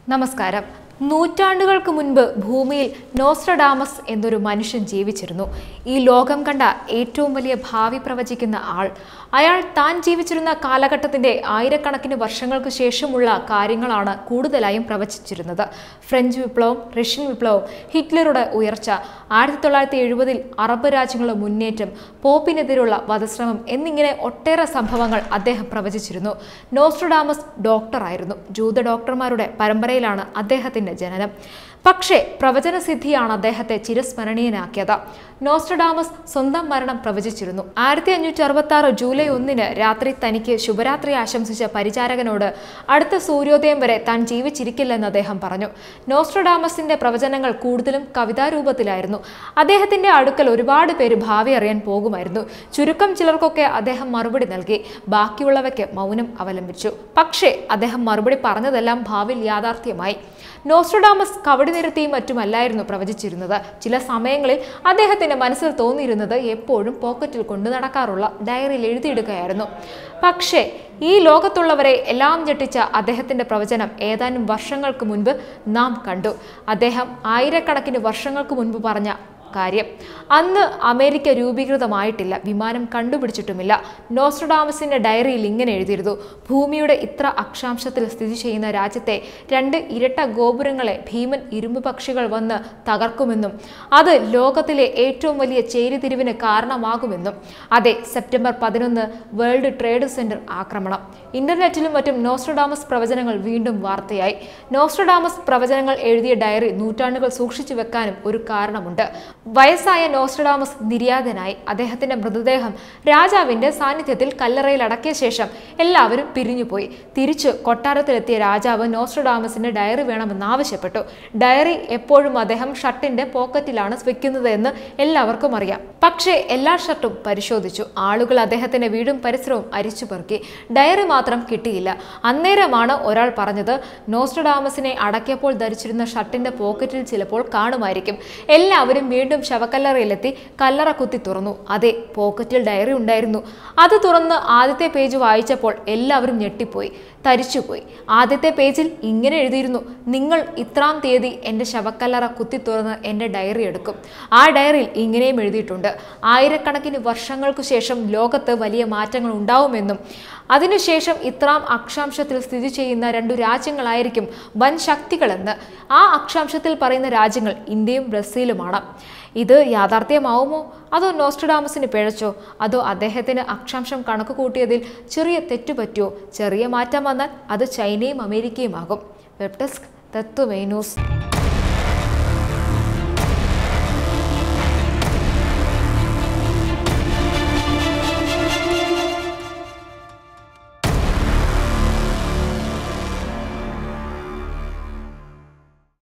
നമസ്കാരം നൂറ്റാണ്ടുകൾക്ക് മുൻപ് ഭൂമിയിൽ നോസ്ട്രഡാമസ് എന്നൊരു മനുഷ്യൻ ജീവിച്ചിരുന്നു ഈ ലോകം കണ്ട ഏറ്റവും വലിയ ഭാവി പ്രവചിക്കുന്ന ആൾ അയാൾ താൻ ജീവിച്ചിരുന്ന കാലഘട്ടത്തിന്റെ ആയിരക്കണക്കിന് വർഷങ്ങൾക്ക് ശേഷമുള്ള കാര്യങ്ങളാണ് കൂടുതലായും പ്രവചിച്ചിരുന്നത് ഫ്രഞ്ച് വിപ്ലവം റഷ്യൻ വിപ്ലവം ഹിറ്റ്ലറുടെ ഉയർച്ച ആയിരത്തി തൊള്ളായിരത്തി എഴുപതിൽ അറബ് രാജ്യങ്ങളുടെ മുന്നേറ്റം പോപ്പിനെതിരുള്ള വധശ്രമം എന്നിങ്ങനെ ഒട്ടേറെ സംഭവങ്ങൾ അദ്ദേഹം പ്രവചിച്ചിരുന്നു നോസ്ട്രഡാമസ് ഡോക്ടറായിരുന്നു ജൂത ഡോക്ടർമാരുടെ പരമ്പരയിലാണ് അദ്ദേഹത്തിന്റെ ജനനം പക്ഷേ പ്രവചനസിദ്ധിയാണ് അദ്ദേഹത്തെ ചിരസ്മരണീയനാക്കിയത് നോസ്ട്രഡാമസ് സ്വന്തം മരണം പ്രവചിച്ചിരുന്നു ആയിരത്തി അഞ്ഞൂറ്റി അറുപത്തി ആറ് ജൂലൈ ഒന്നിന് രാത്രി തനിക്ക് ശുഭരാത്രി ആശംസിച്ച പരിചാരകനോട് അടുത്ത സൂര്യോദയം വരെ താൻ ജീവിച്ചിരിക്കില്ലെന്ന് അദ്ദേഹം പറഞ്ഞു നോസ്ട്രഡാമസിന്റെ പ്രവചനങ്ങൾ കൂടുതലും കവിതാരൂപത്തിലായിരുന്നു അദ്ദേഹത്തിന്റെ അടുക്കൽ ഒരുപാട് പേര് ഭാവി അറിയാൻ പോകുമായിരുന്നു ചുരുക്കം ചിലർക്കൊക്കെ അദ്ദേഹം മറുപടി നൽകി ബാക്കിയുള്ളവയ്ക്ക് മൗനം അവലംബിച്ചു പക്ഷേ അദ്ദേഹം മറുപടി പറഞ്ഞതെല്ലാം ഭാവിയിൽ യാഥാർത്ഥ്യമായി നോസ്ട്രഡാമസ് കവടി നിരത്തിയും മറ്റുമല്ലായിരുന്നു പ്രവചിച്ചിരുന്നത് ചില സമയങ്ങളിൽ അദ്ദേഹത്തിന്റെ മനസ്സിൽ തോന്നിയിരുന്നത് എപ്പോഴും പോക്കറ്റിൽ കൊണ്ടു നടക്കാറുള്ള ഡയറിയിൽ എഴുതിയിടുകയായിരുന്നു പക്ഷേ ഈ ലോകത്തുള്ളവരെ എല്ലാം ഞെട്ടിച്ച അദ്ദേഹത്തിന്റെ പ്രവചനം ഏതാനും വർഷങ്ങൾക്ക് മുൻപ് നാം കണ്ടു അദ്ദേഹം ആയിരക്കണക്കിന് വർഷങ്ങൾക്ക് മുൻപ് പറഞ്ഞ കാര്യം അന്ന് അമേരിക്ക രൂപീകൃതമായിട്ടില്ല വിമാനം കണ്ടുപിടിച്ചിട്ടുമില്ല നോസ്ട്രഡാമസിന്റെ ഡയറിയിൽ ഇങ്ങനെ എഴുതിയിരുന്നു ഭൂമിയുടെ ഇത്ര അക്ഷാംശത്തിൽ സ്ഥിതി ചെയ്യുന്ന രാജ്യത്തെ രണ്ട് ഇരട്ട ഗോപുരങ്ങളെ ഭീമൻ ഇരുമ്പ് പക്ഷികൾ വന്ന് തകർക്കുമെന്നും അത് ലോകത്തിലെ ഏറ്റവും വലിയ ചേരിതിരിവിന് കാരണമാകുമെന്നും അതെ സെപ്റ്റംബർ പതിനൊന്ന് വേൾഡ് ട്രേഡ് സെന്റർ ആക്രമണം ഇന്റർനെറ്റിലും മറ്റും നോസ്ട്രഡാമസ് പ്രവചനങ്ങൾ വീണ്ടും വാർത്തയായി നോസ്ട്രഡാമസ് പ്രവചനങ്ങൾ എഴുതിയ ഡയറി നൂറ്റാണ്ടുകൾ സൂക്ഷിച്ചു വെക്കാനും ഒരു കാരണമുണ്ട് വയസ്സായ നോസ്ട്രഡാമസ് നിര്യാതനായി അദ്ദേഹത്തിന്റെ മൃതദേഹം രാജാവിന്റെ സാന്നിധ്യത്തിൽ കല്ലറയിൽ അടക്കിയ ശേഷം എല്ലാവരും പിരിഞ്ഞുപോയി തിരിച്ചു കൊട്ടാരത്തിലെത്തിയ രാജാവ് നോസ്ട്രഡാമസിന്റെ ഡയറി വേണമെന്ന് ആവശ്യപ്പെട്ടു ഡയറി എപ്പോഴും അദ്ദേഹം ഷർട്ടിന്റെ പോക്കറ്റിലാണ് വെക്കുന്നത് എന്ന് എല്ലാവർക്കും അറിയാം പക്ഷേ എല്ലാ ഷർട്ടും പരിശോധിച്ചു ആളുകൾ അദ്ദേഹത്തിന്റെ വീടും പരിസരവും അരിച്ചു പെറുക്കി ഡയറി മാത്രം കിട്ടിയില്ല അന്നേരമാണ് ഒരാൾ പറഞ്ഞത് നോസ്ട്രഡാമസിനെ അടക്കിയപ്പോൾ ധരിച്ചിരുന്ന ഷർട്ടിന്റെ പോക്കറ്റിൽ ചിലപ്പോൾ കാണുമായിരിക്കും എല്ലാവരും വീണ്ടും ശവക്കല്ലറയിലെത്തി കല്ലറ കുത്തി തുറന്നു അതെ പോക്കറ്റിൽ ഡയറി ഉണ്ടായിരുന്നു അത് തുറന്ന് ആദ്യത്തെ പേജ് വായിച്ചപ്പോൾ എല്ലാവരും ഞെട്ടിപ്പോയി തരിച്ചുപോയി ആദ്യത്തെ പേജിൽ ഇങ്ങനെ എഴുതിയിരുന്നു നിങ്ങൾ ഇത്രാം തീയതി എൻ്റെ ശവക്കല്ലറ കുത്തി തുറന്ന് എൻ്റെ ഡയറി എടുക്കും ആ ഡയറിയിൽ ഇങ്ങനെയും എഴുതിയിട്ടുണ്ട് ആയിരക്കണക്കിന് വർഷങ്ങൾക്കു ശേഷം ലോകത്ത് വലിയ മാറ്റങ്ങൾ ഉണ്ടാവുമെന്നും അതിനുശേഷം ഇത്രാം അക്ഷാംശത്തിൽ സ്ഥിതി ചെയ്യുന്ന രണ്ടു രാജ്യങ്ങളായിരിക്കും വൻ ശക്തികളെന്ന് ആ അക്ഷാംശത്തിൽ പറയുന്ന രാജ്യങ്ങൾ ഇന്ത്യയും ബ്രസീലുമാണ് ഇത് യാഥാർത്ഥ്യമാവുമോ അതോ നോസ്ട്രഡാമസിന് പിഴച്ചോ അതോ അദ്ദേഹത്തിന് അക്ഷാംശം കണക്ക് കൂട്ടിയതിൽ ചെറിയ തെറ്റുപറ്റുമോ ചെറിയ മാറ്റം വന്നാൽ അത് ചൈനയും അമേരിക്കയും ആകും വെബ് ഡെസ്ക് തത്വമേ ന്യൂസ്